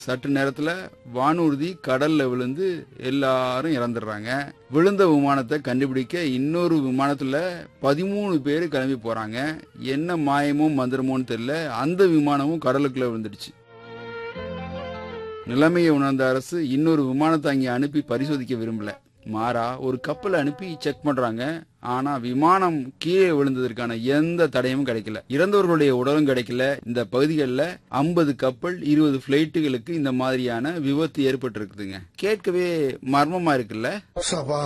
சற்று நேரத்துல வானூர்தி கடல்ல விழுந்து எல்லாரும் இறந்துடுறாங்க விழுந்த விமானத்தை கண்டுபிடிக்க இன்னொரு விமானத்துல பதிமூணு பேர் கிளம்பி போறாங்க என்ன மாயமோ மந்திரமோன்னு தெரியல அந்த விமானமும் கடலுக்குள்ள விழுந்துடுச்சு நிலைமையை உணர்ந்த அரசு இன்னொரு விமானத்தை அங்கே அனுப்பி பரிசோதிக்க விரும்பல மாறா ஒரு கப்பலை அனுப்பி செக் பண்றாங்க ஆனா விமானம் கீழே விழுந்ததற்கான எந்த தடையும் கிடைக்கல இறந்தவர்களுடைய உடலும் கிடைக்கல இந்த பகுதிகளில் ஐம்பது கப்பல் இருபது பிளைட்டுகளுக்கு இந்த மாதிரியான விபத்து ஏற்பட்டிருக்குதுங்க கேட்கவே மர்மமா இருக்குல்ல சபா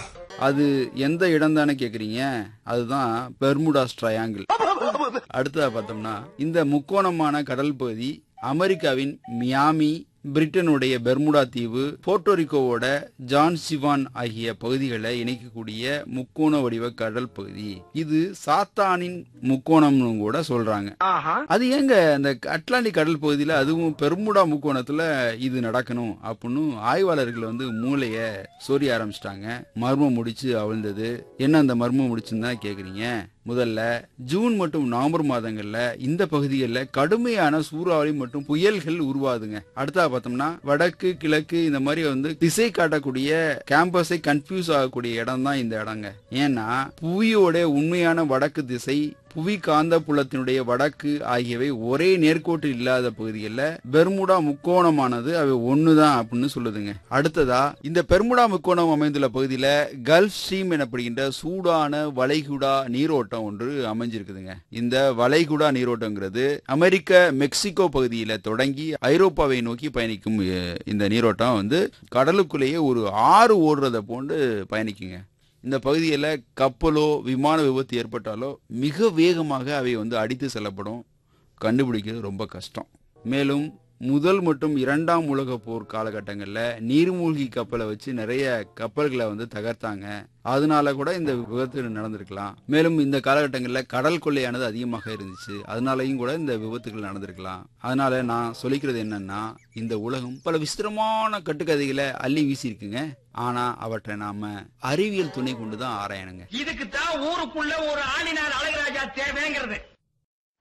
அது எந்த இடம் தானே கேக்குறீங்க அதுதான் பெர்முடாஸ் ட்ரையாங்கிள் அடுத்ததா பார்த்தோம்னா இந்த முக்கோணமான கடல் பகுதி அமெரிக்காவின் மியாமி பிரிட்டனுடைய பெர்முடா தீவு போர்ட்டோரிக்கோவோட ஜான் சிவான் ஆகிய பகுதிகளை இணைக்கக்கூடிய முக்கோண வடிவ கடல் பகுதி இது சாத்தானின் முக்கோணம்னு கூட சொல்றாங்க அது ஏங்க அந்த அட்லாண்டிக் கடல் பகுதியில அதுவும் பெர்முடா முக்கோணத்துல இது நடக்கணும் அப்படின்னு ஆய்வாளர்கள் வந்து மூளைய சொரிய ஆரம்பிச்சிட்டாங்க மர்மம் முடிச்சு அவிழ்ந்தது என்ன அந்த மர்மம் முடிச்சுன்னு தான் கேக்குறீங்க முதல்ல ஜூன் மற்றும் நவம்பர் மாதங்கள்ல இந்த பகுதிகளில் கடுமையான சூறாவளி மற்றும் புயல்கள் உருவாதுங்க அடுத்தா பார்த்தோம்னா வடக்கு கிழக்கு இந்த மாதிரி வந்து திசை காட்டக்கூடிய கேம்பஸை கன்ஃபியூஸ் ஆகக்கூடிய இடம் தான் இந்த இடங்க ஏன்னா புவியோட உண்மையான வடக்கு திசை புவி காந்த புலத்தினுடைய வடக்கு ஆகியவை ஒரே நேர்கோட்டு இல்லாத பகுதிகளில் பெர்முடா முக்கோணமானது அவை ஒண்ணுதான் அப்படின்னு சொல்லுதுங்க அடுத்ததா இந்த பெர்முடா முக்கோணம் அமைந்துள்ள பகுதியில கல்ஃப் ஸ்ட்ரீம் எனப்படுகின்ற சூடான வளைகுடா நீரோட்டம் ஒன்று அமைஞ்சிருக்குதுங்க இந்த வளைகுடா நீரோட்டங்கிறது அமெரிக்க மெக்சிகோ பகுதியில தொடங்கி ஐரோப்பாவை நோக்கி பயணிக்கும் அஹ், இந்த நீரோட்டம் வந்து கடலுக்குள்ளேயே ஒரு ஆறு ஓடுறத போன்று பயணிக்குங்க இந்த பகுதியில் கப்பலோ விமான விபத்து ஏற்பட்டாலோ மிக வேகமாக அவை வந்து அடித்து செல்லப்படும் கண்டுபிடிக்கிறது ரொம்ப கஷ்டம் மேலும் முதல் மற்றும் இரண்டாம் உலக போர் காலகட்டங்களில் நீர்மூழ்கி கப்பலை வச்சு நிறைய கப்பல்களை வந்து தகர்த்தாங்க அதனால கூட இந்த விபத்து நடந்திருக்கலாம் மேலும் இந்த காலகட்டங்களில் கடல் கொள்ளையானது அதிகமாக இருந்துச்சு அதனாலையும் கூட இந்த விபத்துகள் நடந்திருக்கலாம் அதனால நான் சொல்லிக்கிறது என்னன்னா இந்த உலகம் பல விசித்திரமான கட்டுக்கதைகளை அள்ளி வீசியிருக்குங்க ஆனா அவற்றை நாம அறிவியல் துணை கொண்டு தான் ஆராயணுங்க இதுக்கு தான் ஊருக்குள்ள ஒரு ஆளினார் அழகராஜா தேவைங்கிறது